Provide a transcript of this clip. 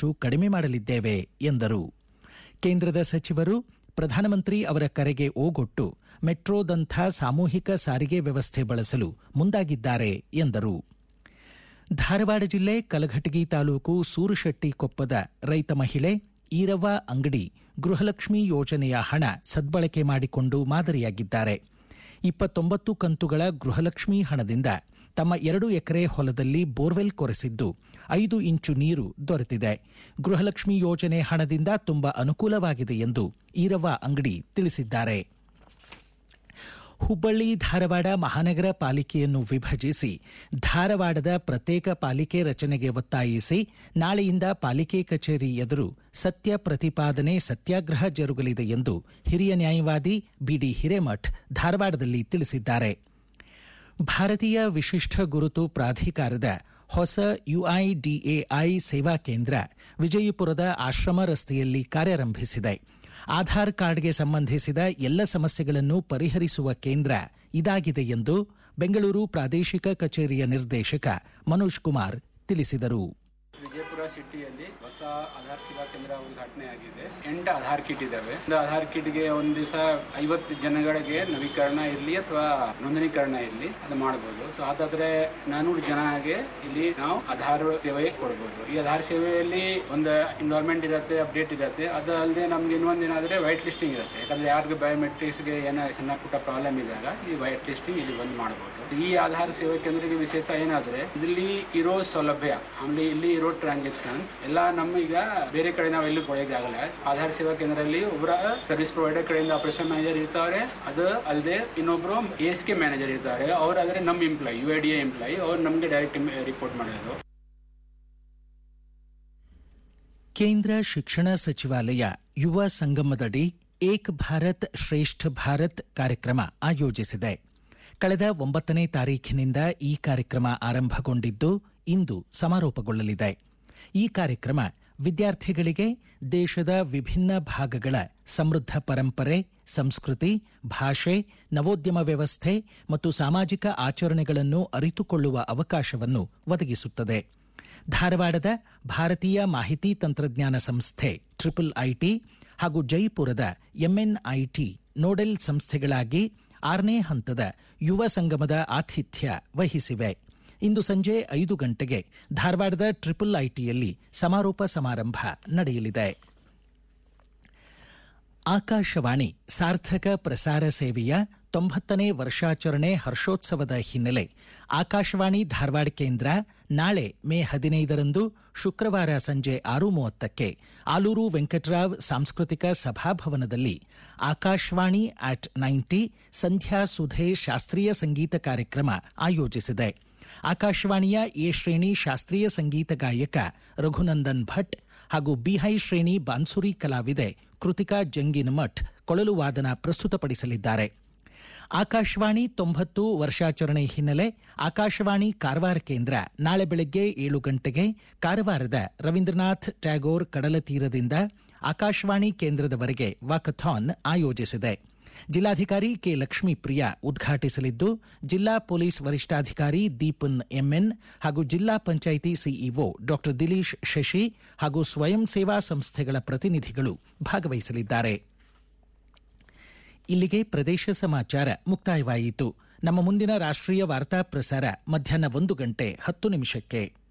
ಸಾಧ್ಯವಾದಷ್ಟು ಕಡಿಮೆ ಮಾಡಲಿದ್ದೇವೆ ಎಂದರು ಕೇಂದ್ರದ ಸಚಿವರು ಪ್ರಧಾನಮಂತ್ರಿ ಅವರ ಕರೆಗೆ ಓಗೊಟ್ಟು ಮೆಟ್ರೋದಂಥ ಸಾಮೂಹಿಕ ಸಾರಿಗೆ ವ್ಯವಸ್ಥೆ ಬಳಸಲು ಮುಂದಾಗಿದ್ದಾರೆ ಎಂದರು ಧಾರವಾಡ ಜಿಲ್ಲೆ ಕಲಘಟಗಿ ತಾಲೂಕು ಸೂರುಶೆಟ್ಟಿ ಕೊಪ್ಪದ ರೈತ ಮಹಿಳೆ ಈರವ್ವ ಅಂಗಡಿ ಗೃಹಲಕ್ಷ್ಮಿ ಯೋಜನೆಯ ಹಣ ಸದ್ಬಳಕೆ ಮಾಡಿಕೊಂಡು ಮಾದರಿಯಾಗಿದ್ದಾರೆ ಇಪ್ಪತ್ತೊಂಬತ್ತು ಕಂತುಗಳ ಗೃಹಲಕ್ಷ್ಮಿ ಹಣದಿಂದ ತಮ್ಮ ಎರಡು ಎಕರೆ ಹೊಲದಲ್ಲಿ ಬೋರ್ವೆಲ್ ಕೊರೆಸಿದ್ದು ಐದು ಇಂಚು ನೀರು ದೊರೆತಿದೆ ಗೃಹಲಕ್ಷ್ಮಿ ಯೋಜನೆ ಹಣದಿಂದ ತುಂಬಾ ಅನುಕೂಲವಾಗಿದೆ ಎಂದು ಈರವ್ವ ಅಂಗಡಿ ತಿಳಿಸಿದ್ದಾರೆ ಹುಬ್ಬಳ್ಳಿ ಧಾರವಾಡ ಮಹಾನಗರ ಪಾಲಿಕೆಯನ್ನು ವಿಭಜಿಸಿ ಧಾರವಾಡದ ಪ್ರತ್ಯೇಕ ಪಾಲಿಕೆ ರಚನೆಗೆ ಒತ್ತಾಯಿಸಿ ನಾಳೆಯಿಂದ ಪಾಲಿಕೆ ಕಚೇರಿ ಎದುರು ಸತ್ಯ ಪ್ರತಿಪಾದನೆ ಸತ್ಯಾಗ್ರಹ ಜರುಗಲಿದೆ ಎಂದು ಹಿರಿಯ ನ್ಯಾಯವಾದಿ ಬಿಡಿ ಹಿರೇಮಠ್ ಧಾರವಾಡದಲ್ಲಿ ತಿಳಿಸಿದ್ದಾರೆ ಭಾರತೀಯ ವಿಶಿಷ್ಟ ಗುರುತು ಪ್ರಾಧಿಕಾರದ ಹೊಸ ಯುಐಡಿಎಐ ಸೇವಾ ಕೇಂದ್ರ ವಿಜಯಪುರದ ಆಶ್ರಮ ರಸ್ತೆಯಲ್ಲಿ ಕಾರ್ಯಾರಂಭಿಸಿದೆ ಆಧಾರ್ ಕಾರ್ಡ್ಗೆ ಸಂಬಂಧಿಸಿದ ಎಲ್ಲ ಸಮಸ್ಯೆಗಳನ್ನು ಪರಿಹರಿಸುವ ಕೇಂದ್ರ ಇದಾಗಿದೆ ಎಂದು ಬೆಂಗಳೂರು ಪ್ರಾದೇಶಿಕ ಕಚೇರಿಯ ನಿರ್ದೇಶಕ ಮನೋಜ್ ಕುಮಾರ್ ತಿಳಿಸಿದರು ವಿಜಯಪುರ ಸಿಟಿಯಲ್ಲಿ ಹೊಸ ಆಧಾರ್ ಸೇವಾ ಕೇಂದ್ರ ಉದ್ಘಾಟನೆ ಆಗಿದೆ ಎಂಟು ಆಧಾರ್ ಕಿಟ್ ಇದಾವೆ ಒಂದು ಆಧಾರ್ ಕಿಟ್ಗೆ ಒಂದ್ ದಿವಸ ಐವತ್ತು ಜನಗಳಿಗೆ ನವೀಕರಣ ಇರಲಿ ಅಥವಾ ನೋಂದಣೀಕರಣ ಇರಲಿ ಅದು ಮಾಡಬಹುದು ಸೊ ಅದಾದ್ರೆ ನಾನೂರು ಜನಗೆ ಇಲ್ಲಿ ನಾವು ಆಧಾರ್ ಸೇವೆ ಕೊಡಬಹುದು ಈ ಆಧಾರ್ ಸೇವೆಯಲ್ಲಿ ಒಂದು ಇನ್ವಾಲ್ವ್ಮೆಂಟ್ ಇರುತ್ತೆ ಅಪ್ಡೇಟ್ ಇರುತ್ತೆ ಅದು ಅಲ್ಲದೆ ನಮ್ಗೆ ಇನ್ನೊಂದು ಏನಾದ್ರೆ ವೈಟ್ ಲಿಸ್ಟಿಂಗ್ ಇರುತ್ತೆ ಯಾಕಂದ್ರೆ ಯಾರಿಗೆ ಬಯೋಮೆಟ್ರಿಕ್ಸ್ಗೆ ಏನೋ ಸಣ್ಣ ಪುಟ್ಟ ಪ್ರಾಬ್ಲಮ್ ಇದ್ದಾಗ ಈ ವೈಟ್ ಲಿಸ್ಟಿಂಗ್ ಇಲ್ಲಿ ಬಂದ್ ಮಾಡಬಹುದು ಈ ಆಧಾರ್ ಸೇವಾ ಕೇಂದ್ರಕ್ಕೆ ವಿಶೇಷ ಏನಾದ್ರೆ ಇಲ್ಲಿ ಇರೋ ಸೌಲಭ್ಯ ಆಮೇಲೆ ಇಲ್ಲಿ ಇರೋ ಟ್ರಾನ್ಸಾಕ್ಷನ್ಸ್ ಎಲ್ಲ ನಮ್ಮ ಈಗ ಬೇರೆ ಕಡೆ ನಾವು ಎಲ್ಲಿ ಕೊಡೋಕೆ ಆಗಲ್ಲ ಆಧಾರ್ ಸೇವಾ ಕೇಂದ್ರದಲ್ಲಿ ಒಬ್ಬರ ಸರ್ವಿಸ್ ಪ್ರೊವೈಡರ್ ಕಡೆಯಿಂದ ಆಪರೇಷನ್ ಮ್ಯಾನೇಜರ್ ಇರ್ತಾರೆ ಅದು ಅಲ್ಲದೆ ಇನ್ನೊಬ್ರು ಎಸ್ ಕೆ ಮ್ಯಾನೇಜರ್ ಇರ್ತಾರೆ ಅವ್ರು ಆದ್ರೆ ನಮ್ಮ employee U I D employee ಅವ್ರು ನಮಗೆ ಡೈರೆಕ್ಟ್ ರಿಪೋರ್ಟ್ ಮಾಡೋದು ಕೇಂದ್ರ ಶಿಕ್ಷಣ ಸಚಿವಾಲಯ ಯುವ ಸಂಗಮದಡಿ ಏಕ್ ಭಾರತ್ ಶ್ರೇಷ್ಠ ಭಾರತ್ ಕಾರ್ಯಕ್ರಮ ಆಯೋಜಿಸಿದೆ ಕಳೆದ ಒಂಬತ್ತನೇ ತಾರೀಖಿನಿಂದ ಈ ಕಾರ್ಯಕ್ರಮ ಆರಂಭಗೊಂಡಿದ್ದು ಇಂದು ಸಮಾರೋಪಗೊಳ್ಳಲಿದೆ ಈ ಕಾರ್ಯಕ್ರಮ ವಿದ್ಯಾರ್ಥಿಗಳಿಗೆ ದೇಶದ ವಿಭಿನ್ನ ಭಾಗಗಳ ಸಮೃದ್ಧ ಪರಂಪರೆ ಸಂಸ್ಕೃತಿ ಭಾಷೆ ನವೋದ್ಯಮ ವ್ಯವಸ್ಥೆ ಮತ್ತು ಸಾಮಾಜಿಕ ಆಚರಣೆಗಳನ್ನು ಅರಿತುಕೊಳ್ಳುವ ಅವಕಾಶವನ್ನು ಒದಗಿಸುತ್ತದೆ ಧಾರವಾಡದ ಭಾರತೀಯ ಮಾಹಿತಿ ತಂತ್ರಜ್ಞಾನ ಸಂಸ್ಥೆ ಟ್ರಿಪಲ್ ಐಟಿ ಹಾಗೂ ಜೈಪುರದ ಎಂಎನ್ಐಟಿ ನೋಡೆಲ್ ಸಂಸ್ಥೆಗಳಾಗಿ ಆರನೇ ಹಂತದ ಯುವ ಸಂಗಮದ ಆತಿಥ್ಯ ವಹಿಸಿವೆ ಇಂದು ಸಂಜೆ ಐದು ಗಂಟೆಗೆ ಧಾರವಾಡದ ಟ್ರಿಪಲ್ ಐಟಿಯಲ್ಲಿ ಸಮಾರೋಪ ಸಮಾರಂಭ ನಡೆಯಲಿದೆ ಆಕಾಶವಾಣಿ ಸಾರ್ಥಕ ಪ್ರಸಾರ ಸೇವೆಯ ತೊಂಬತ್ತನೇ ವರ್ಷಾಚರಣೆ ಹರ್ಷೋತ್ಸವದ ಹಿನ್ನೆಲೆ ಆಕಾಶವಾಣಿ ಧಾರವಾಡ ಕೇಂದ್ರ ನಾಳೆ ಮೇ ಹದಿನೈದರಂದು ಶುಕ್ರವಾರ ಸಂಜೆ ಆರು ಮೂವತ್ತಕ್ಕೆ ಆಲೂರು ವೆಂಕಟರಾವ್ ಸಾಂಸ್ಕೃತಿಕ ಸಭಾಭವನದಲ್ಲಿ ಆಕಾಶವಾಣಿ ಆಟ್ ನೈಂಟಿ ಸಂಧ್ಯಾ ಸುಧೆ ಶಾಸ್ತ್ರೀಯ ಸಂಗೀತ ಕಾರ್ಯಕ್ರಮ ಆಯೋಜಿಸಿದೆ ಆಕಾಶವಾಣಿಯ ಎ ಶ್ರೇಣಿ ಶಾಸ್ತ್ರೀಯ ಸಂಗೀತ ಗಾಯಕ ರಘುನಂದನ್ ಭಟ್ ಹಾಗೂ ಬಿಹೈ ಶ್ರೇಣಿ ಬಾನ್ಸುರಿ ಕಲಾವಿದೆ ಕೃತಿಕಾ ಜಂಗಿನಮಠ್ ಕೊಳಲು ವಾದನ ಪ್ರಸ್ತುತಪಡಿಸಲಿದ್ದಾರೆ ಆಕಾಶವಾಣಿ ತೊಂಬತ್ತು ವರ್ಷಾಚರಣೆ ಹಿನ್ನೆಲೆ ಆಕಾಶವಾಣಿ ಕಾರವಾರ ಕೇಂದ್ರ ನಾಳೆ ಬೆಳಗ್ಗೆ ಏಳು ಗಂಟೆಗೆ ಕಾರವಾರದ ರವೀಂದ್ರನಾಥ್ ಟ್ಯಾಗೋರ್ ಕಡಲ ತೀರದಿಂದ ಆಕಾಶವಾಣಿ ಕೇಂದ್ರದವರೆಗೆ ವಾಕಥಾನ್ ಆಯೋಜಿಸಿದೆ ಜಿಲ್ಲಾಧಿಕಾರಿ ಕೆ ಲಕ್ಷ್ಮೀಪ್ರಿಯ ಉದ್ಘಾಟಿಸಲಿದ್ದು ಜಿಲ್ಲಾ ಪೊಲೀಸ್ ವರಿಷ್ಠಾಧಿಕಾರಿ ದೀಪನ್ ಎಂಎನ್ ಹಾಗೂ ಜಿಲ್ಲಾ ಪಂಚಾಯಿತಿ ಸಿಇಒ ಡಾ ದಿಲೀಶ್ ಶಶಿ ಹಾಗೂ ಸ್ವಯಂ ಸೇವಾ ಸಂಸ್ಥೆಗಳ ಪ್ರತಿನಿಧಿಗಳು ಭಾಗವಹಿಸಲಿದ್ದಾರೆ ಇಲ್ಲಿಗೆ ಪ್ರದೇಶ ಸಮಾಚಾರ ಮುಕ್ತಾಯವಾಯಿತು ನಮ್ಮ ಮುಂದಿನ ರಾಷ್ಟ್ರೀಯ ವಾರ್ತಾ ಪ್ರಸಾರ ಮಧ್ಯಾಹ್ನ ಒಂದು ಗಂಟೆ ಹತ್ತು ನಿಮಿಷಕ್ಕೆ